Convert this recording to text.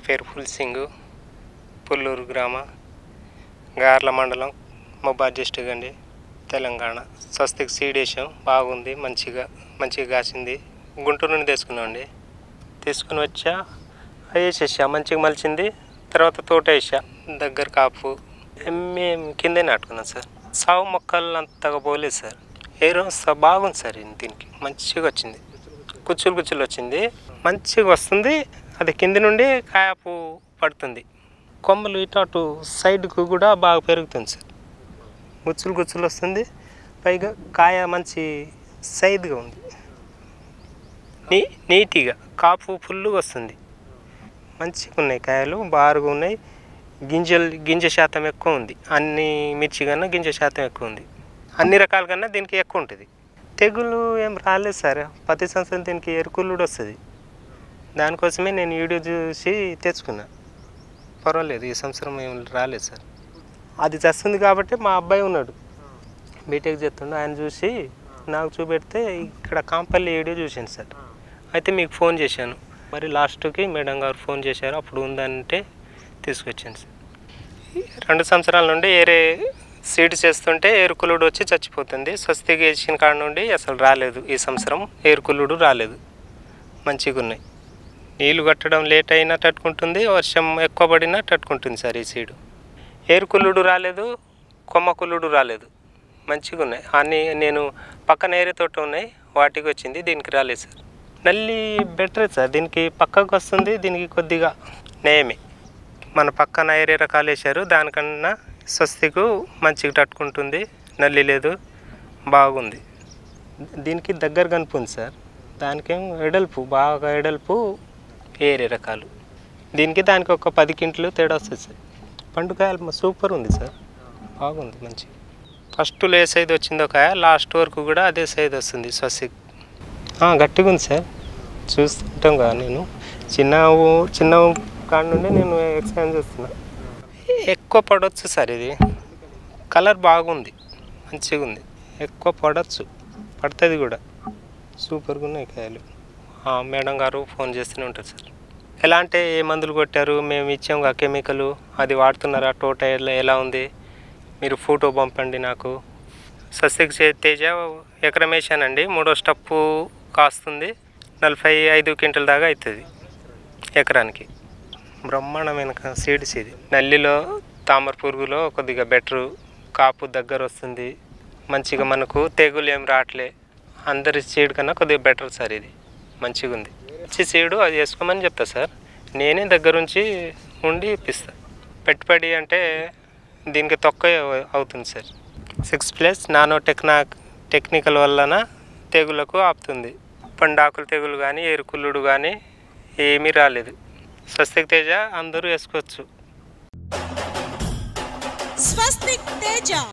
పేరు ఫుల్సింగ్ పుల్లూరు గ్రామ గార్ల మండలం మొబాద్ డిస్టిక్ అండి తెలంగాణ స్వస్తిక్ సీడ్ వేసాం బాగుంది మంచిగా మంచిగా కాసింది గుంటూరు నుండి తీసుకున్నాం అండి తీసుకుని వచ్చా అవి వేసేసా మంచిగా మలిచింది తర్వాత తోట వేసా దగ్గర కాపు మేము కిందే నాటుకున్నాం సార్ సాగు మొక్కలు అంతగా పోలేదు సార్ ఏ రోజు బాగుంది సార్ దీనికి మంచిగా వచ్చింది కుచ్చులు కుచ్చులు వచ్చింది మంచిగా వస్తుంది అది కింది నుండి కాయపు పడుతుంది కొమ్మలు ఇటు అటు సైడ్కు కూడా బాగా పెరుగుతుంది సార్ గుచ్చులు గుచ్చులు వస్తుంది పైగా కాయ మంచి సైజుగా ఉంది నీ నీట్గా కాపు ఫుల్గా వస్తుంది మంచిగా ఉన్నాయి కాయలు బారుగా ఉన్నాయి గింజలు గింజ శాతం ఎక్కువ ఉంది అన్ని మిర్చి కన్నా గింజ శాతం ఎక్కువ ఉంది అన్ని రకాల కన్నా దీనికి ఎక్కువ ఉంటుంది తెగులు ఏం రాలేదు సార్ ప్రతి సంవత్సరం దీనికి ఎరుకులు కూడా వస్తుంది దానికోసమే నేను వీడియో చూసి తెచ్చుకున్నా పర్వాలేదు ఈ సంవత్సరం ఏం రాలేదు సార్ అది చేస్తుంది కాబట్టి మా అబ్బాయి ఉన్నాడు బీటెక్ చేస్తుండే ఆయన చూసి నాకు చూపెడితే ఇక్కడ కాంపల్లి వీడియో చూశాను సార్ అయితే మీకు ఫోన్ చేశాను మరి లాస్ట్కి మేడం గారు ఫోన్ చేశారు అప్పుడు ఉందంటే తీసుకొచ్చాను సార్ రెండు సంవత్సరాల నుండి ఏరే సీడ్ చేస్తుంటే ఏరుకులుడు వచ్చి చచ్చిపోతుంది స్వస్తికి వేసిన కాడ నుండి అసలు రాలేదు ఈ సంవత్సరం ఏరుకులుడు రాలేదు మంచిగా ఉన్నాయి నీళ్లు కట్టడం లేట్ అయినా తట్టుకుంటుంది వర్షం ఎక్కువ పడినా తట్టుకుంటుంది సార్ ఈ సీడు ఏరుకుల్లుడు రాలేదు కొమ్మకుల్లుడు రాలేదు మంచిగా ఉన్నాయి అన్నీ నేను పక్కన ఏరే తోట ఉన్నాయి వాటికి వచ్చింది దీనికి రాలేదు సార్ నల్లి బెటరే సార్ దీనికి పక్కకు వస్తుంది దీనికి కొద్దిగా నేమే మన పక్కన ఏరే రకాలు వేశారు దానికన్నా స్వస్తికు మంచిగా తట్టుకుంటుంది నల్లి లేదు బాగుంది దీనికి దగ్గర కనుపుంది సార్ దానికేం ఎడల్పు బాగా ఎడల్పు ఏరే రకాలు దీనికి దానికి ఒక పది కింట్లు తేడా వస్తుంది సార్ పండుకాయలు సూపర్ ఉంది సార్ బాగుంది మంచి ఫస్ట్ ఏ సైజ్ వచ్చిందో కాయ లాస్ట్ వరకు కూడా అదే సైజ్ వస్తుంది స్వస్తిక్ ఆ, గట్టిగా ఉంది సార్ చూస్తుంటాం కదా నేను చిన్న ఊ- చిన్న కాడ నుండి నేను ఎక్స్ప్లెయిన్ చేస్తున్నా ఎక్కువ పడవచ్చు సార్ ఇది కలర్ బాగుంది మంచిగా ఉంది ఎక్కువ పడవచ్చు పడుతుంది కూడా సూపర్గా ఉన్నాయి కాయలు ఆ, మేడం గారు ఫోన్ చేస్తూనే ఉంటారు సార్ ఎలా అంటే ఏ మందులు కొట్టారు మేము ఇచ్చాం ఆ కెమికల్ అది వాడుతున్నారా టోట ఎలా ఎలా ఉంది మీరు ఫోటో పంపండి నాకు సస్యక్ తేజ ఎకరం వేసానండి మూడో స్టెప్పు కాస్తుంది నలభై ఐదు క్వింటల్ దాకా అవుతుంది ఎకరానికి బ్రహ్మాండమైన సీడ్స్ ఇది నల్లిలో తామర పురుగులో కొద్దిగా బెటరు కాపు దగ్గర వస్తుంది మంచిగా మనకు తెగులు ఏం రావట్లే అందరి సీడ్ కన్నా కొద్దిగా బెటర్ సార్ ఇది మంచిగా ఉంది మంచి సీడు అది వేసుకోమని చెప్తా సార్ నేనే దగ్గరుంచి ఉండి ఇప్పిస్తా పెట్టుబడి అంటే దీనికి తక్కువ అవుతుంది సార్ సిక్స్ ప్లస్ నానో టెక్నా టెక్నికల్ వలన తెగులకు ఆపుతుంది పండాకులు తెగులు కానీ ఎరుకుల్లుడు కానీ ఏమీ రాలేదు స్వస్తిక్ తేజ అందరూ వేసుకోవచ్చు స్వస్తిక్ తేజ